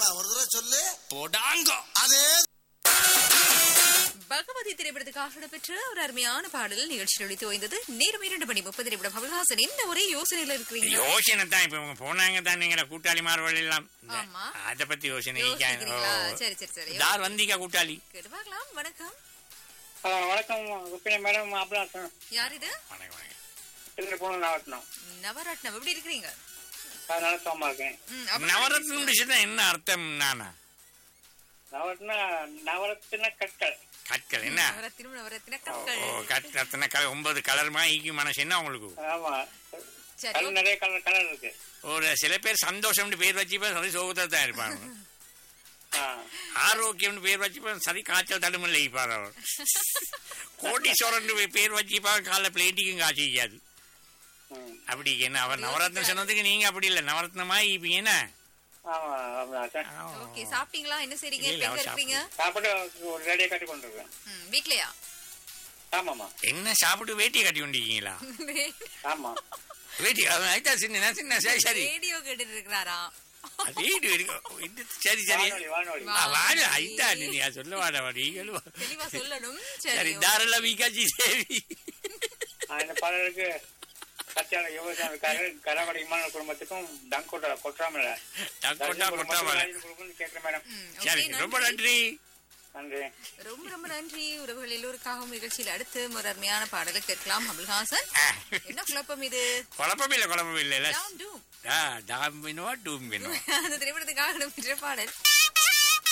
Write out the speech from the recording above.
ஒரு தடவை சொல்லு போடாங்கோ அதே பகவதி திரைப்படத்துக்காக இடம்பெற்ற ஒரு அருமையான பாடல் நிகழ்ச்சியில் ஒழித்து ஓய்ந்தது நேரம் இரண்டு மணி முப்பது நிமிடம் கமல்ஹாசன் என்ன ஒரே யோசனையில இருக்கிறீங்க யோசனை தான் இப்ப இவங்க போனாங்க தான் நீங்க கூட்டாளி மார்வல் எல்லாம் ஆமா. அத பத்தி யோசனை யோசிக்கிறீங்களா சரி சரி சரி தார் வந்திக்கா கூட்டாளி கேட்டு பார்க்கலாம் வணக்கம் ஆ, வணக்கம் ருப்பினி மேடம் அப்ராசன் யார் இது வணக்கம் வணக்கம் திருப்பூர் நாவட்டணும் நவரத்னம் எப்படி இருக்கிறீங்க அதனால சோமா இருக்கேன் ம், அப்புறம் நவரத்னம் விஷயம் என்ன அர்த்தம் நானா நவரத்ன நவரத்தின கற்கள் கற்கள் என்ன நவரத்தினம் நவரத்தின ஓ, கற்கள் ஓ, கட் ரத்ன கல் ஒன்பது கலருமா ஈக்கு மனசு என்ன உங்களுக்கு ஆமா சரி கல் நிறைய கலர் கலர் இருக்கு ஒரு சில பேர் சந்தோஷம்னு பேர் வச்சுப்பா சரி சோகத்தை தான் இருப்பாங்க ஆ, ஆரோக்கியம்னு பேர் வச்சுப்பா சரி காய்ச்சல் தடுமல் இருப்பார் அவர் கோட்டீஸ்வரன் பேர் வச்சுப்பா காலைல பிளேட்டிக்கும் காய்ச்சி வைக்காது ம். அப்படி என்ன அவர் நவரத்னம் சொன்னதுக்கு நீங்க அப்படி இல்ல நவரத்னமா இப்ப என்ன ஆமா அப்ராசன் ஓகே சாப்பிட்டீங்களா என்ன செய்றீங்க இல்ல, இப்ப எங்க அவர் இருக்கிறீங்க சாப்பிட்டு ஒரு ரெடியா கட்டி கொண்டு இருக்கேன் ம், வீட்லயா ஆமாமா என்ன சாப்பிட்டு வேட்டி கட்டி கொண்டிருக்கீங்களா ஆமா வேட்டி அது ஆயிட்டா சின்ன சின்ன சரி சரி ரேடியோ கேட்டுட்டு இருக்கிறாரா அது வீட்டு இருக்கு இது சரி சரி வானொலி வானொலி ஆ, வாடு ஐட்டா நீ சொல்ல வாட நீங்களும் தெளிவா சொல்லணும் சரி சரி தாராள விகாஜி தேவி ஆ, இந்த பலருக்கு சத்தியான விவசாயம் இருக்காரு கரவடை விமான குடும்பத்துக்கும் டங்கோட்டா கொட்டாமல டக்கோட்டா கொட்டாமல கேட்கிறேன் மேடம் ம், சரி okay, ரொம்ப நன்றி நன்றி ரொம்ப ரொம்ப நன்றி உறவுகள் எல்லோருக்காகவும் நிகழ்ச்சியில் அடுத்து ஒரு அருமையான பாடலை கேட்கலாம் அபுல்ஹாசன் என்ன குழப்பம் இது குழப்பம் இல்ல குழப்பம் இல்ல டாம் டூம் டாம் வேணுமா டூம் வேணுமா அந்த திரைப்படத்துக்காக இடம்பெற்ற பாடல்